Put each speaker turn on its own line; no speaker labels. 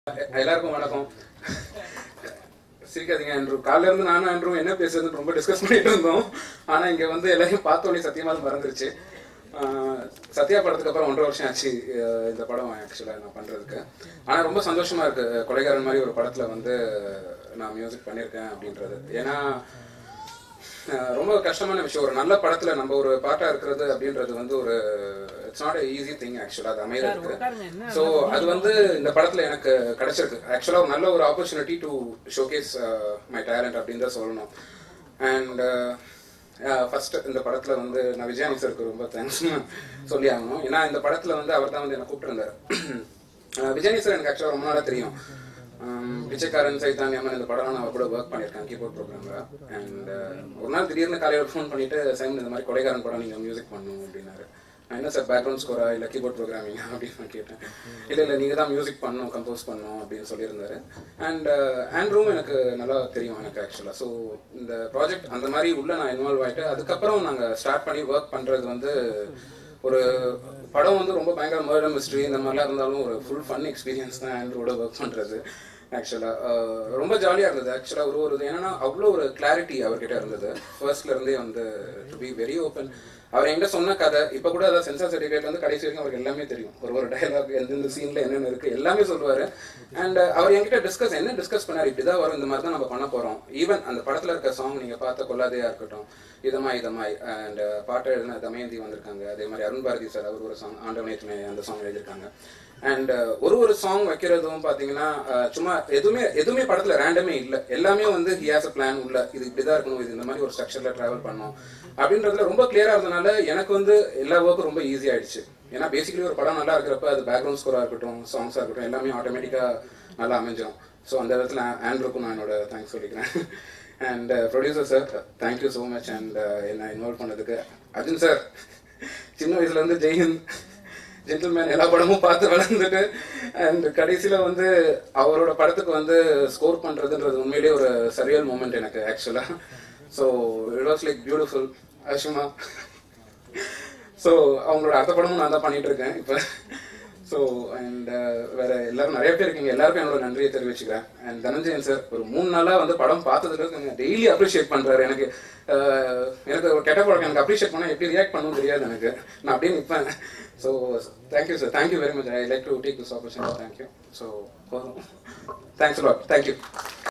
எல்லாருக்கும் வணக்கம் சிரிக்காதீங்க ஆண்ட்ரூ காலையில இருந்து நானும் ஆண்ட்ரூ என்ன பேசுறதுன்னு ரொம்ப டிஸ்கஸ் பண்ணிட்டு இருந்தோம் ஆனா இங்க வந்து எல்லாரையும் பார்த்தோன்னே சத்தியமா அது மறந்துருச்சு ஆஹ் சத்யா படத்துக்கு அப்புறம் ஒன்றரை வருஷம் ஆச்சு அஹ் இந்த படம் ஆக்சுவலா நான் பண்றதுக்கு ஆனா ரொம்ப சந்தோஷமா இருக்கு கொலைகாரன் மாதிரி ஒரு படத்துல வந்து நான் மியூசிக் பண்ணியிருக்கேன் அப்படின்றது ஏன்னா அஹ் ரொம்ப கஷ்டமான விஷயம் ஒரு நல்ல படத்துல நம்ம ஒரு பாட்டா இருக்கிறது அப்படின்றது வந்து ஒரு இட்ஸ் நாட் ஈஸி திங் ஆக்சுவலா அது அமையிறதுக்கு ஸோ அது வந்து இந்த படத்துல எனக்கு கிடைச்சிருக்கு ஆக்சுவலா ஒரு நல்ல ஒரு opportunity to showcase my talent அப்படின்னு தான் சொல்லணும் அண்ட் ஃபர்ஸ்ட் இந்த படத்துல வந்து நான் விஜயானி சாருக்கு ரொம்ப தேங்க்ஸ் சொல்லி ஆகணும் ஏன்னா இந்த படத்துல வந்து அவர் தான் வந்து என்னை கூப்பிட்டுருந்தாரு அஹ் விஜயானி சார் எனக்கு ஆக்சுவலாக ரொம்ப நாளாக தெரியும் ஆம், பிச்சைக்காரன் சைத்தானி அம்மன் இந்த படம் நான் அவர் கூட ஒர்க் பண்ணியிருக்கேன் கீபோர்ட் ப்ரோக்ராம்ல அண்ட் ஒரு நாள் திடீர்னு காலையில் ஃபோன் பண்ணிட்டு சைமன் இந்த மாதிரி கொடைக்காரன் படம் நீங்கள் மியூசிக் பண்ணணும் அப்படின்னாரு நான் என்ன சார் பேக்ரவுண்ட் ஸ்கோரா இல்லை கீபோர்ட் ப்ரோக்ராமிங் அப்படின்னு நான் கேட்டேன் இல்லை இல்லை நீங்கள் தான் மியூசிக் பண்ணணும் கம்போஸ் பண்ணணும் அப்படின்னு சொல்லியிருந்தாரு அண்ட் ஆண்ட்ரூம் எனக்கு நல்லா தெரியும் எனக்கு ஆக்சுவலாக ஸோ இந்த ப்ராஜெக்ட் அந்த மாதிரி உள்ள நான் இன்வால்வ் ஆகிட்டு அதுக்கப்புறம் நாங்கள் ஸ்டார்ட் பண்ணி ஒர்க் பண்ணுறது வந்து ஒரு படம் வந்து ரொம்ப பயங்கர மர்டர் மிஸ்ட்ரி இந்த மாதிரிலாம் இருந்தாலும் ஒரு ஃபுல் ஃபன் எக்ஸ்பீரியன்ஸ் தான் ஆண்ட்ரோட ஒர்க் பண்ணுறது ஆக்சுவலாக ரொம்ப ஜாலியாக இருந்தது ஆக்சுவலாக ஒரு ஒரு இது என்னன்னா அவ்வளோ ஒரு கிளாரிட்டி அவர்கிட்ட இருந்தது ஃபர்ஸ்ட்ல இருந்தே வந்து டு பி வெரி ஓப்பன் அவர் என்கிட்ட சொன்ன கதை இப்போ கூட அதாவது சென்சார் சர்டிஃபிகேட் வந்து கடைசி வரைக்கும் அவருக்கு எல்லாமே தெரியும் ஒரு ஒரு டயலாக் எந்தெந்த சீனில் என்னென்ன இருக்குது எல்லாமே சொல்லுவார் அண்ட் அவர் என்கிட்ட டிஸ்கஸ் என்ன டிஸ்கஸ் பண்ணார் இப்படி தான் வரும் இந்த மாதிரி தான் நம்ம பண்ண போகிறோம் ஈவன் அந்த படத்தில் இருக்க சாங் நீங்கள் பார்த்த கொல்லாதையா இருக்கட்டும் இதமாய் இதமாய் அண்ட் பாட்டு எழுதின தமயந்தி வந்திருக்காங்க அதே மாதிரி அருண் பாரதி சார் அவர் ஒரு சாங் ஆண்டவனேற்றுமே அந்த சாங் எழுதியிருக்காங்க அண்ட் ஒரு ஒரு சாங் வைக்கிறதும் பார்த்தீங்கன்னா அஹ், சும்மா எதுவுமே எதுவுமே படத்தில் ரேண்டமே இல்லை எல்லாமே வந்து ஹி ஹாஸ் அ பிளான் உள்ள இது இப்படி தான் இருக்கணும் இது இந்த மாதிரி ஒரு ஸ்ட்ரக்சரில் ட்ராவல் பண்ணணும் அப்படின்றதுல ரொம்ப கிளியராக இருந்தனால எனக்கு வந்து எல்லா ஒர்க்கும் ரொம்ப ஈஸி ஆயிடுச்சு ஏன்னா பேசிக்கலி ஒரு படம் நல்லா இருக்கிறப்ப அது பேக்ரவுண்ட் ஸ்கோராக இருக்கட்டும் சாங்ஸாக இருக்கட்டும் எல்லாமே ஆட்டோமேட்டிக்காக நல்லா அமைஞ்சிடும் ஸோ அந்த இடத்துல ஆண்ட்ருக்கும் நான் என்னோட தேங்க்ஸ் சொல்லிக்கிறேன் and producer sir thank you so much and என்னை இன்வால்வ் பண்ணதுக்கு அர்ஜுன் சார் சின்ன வயசுல இருந்து ஜெய்ஹிந்த் ஜென்டில்மேன் எல்லா படமும் பார்த்து வளர்ந்துட்டு அண்ட் கடைசியில வந்து அவரோட படத்துக்கு வந்து ஸ்கோர் பண்றதுன்றது உண்மையிலேயே ஒரு சரியல் மூமெண்ட் எனக்கு ஆக்சுவலா so it was like beautiful அஷுமா ஸோ அவங்களோட அடுத்த படமும் நான் தான் பண்ணிட்டு இருக்கேன் இப்போ ஸோ அண்ட் வேற எல்லாரும் நிறைய பேர் இருக்கீங்க எல்லாருக்கும் என்னோட நன்றியை தெரிவிச்சுக்கிறேன் அண்ட் தனஞ்சயன் சார் ஒரு மூணு நாளா வந்து படம் பார்த்ததுல டெய்லி அப்ரிஷியேட் பண்றாரு எனக்கு அஹ், எனக்கு ஒரு கெட்ட படம் எனக்கு அப்ரிஷியேட் பண்ணா எப்படி ரியாக்ட் பண்ணணும் தெரியாது எனக்கு நான் அப்படியே நிற்பேன் so thank you sir thank you very much I like to take this opportunity thank you so thanks lot thank you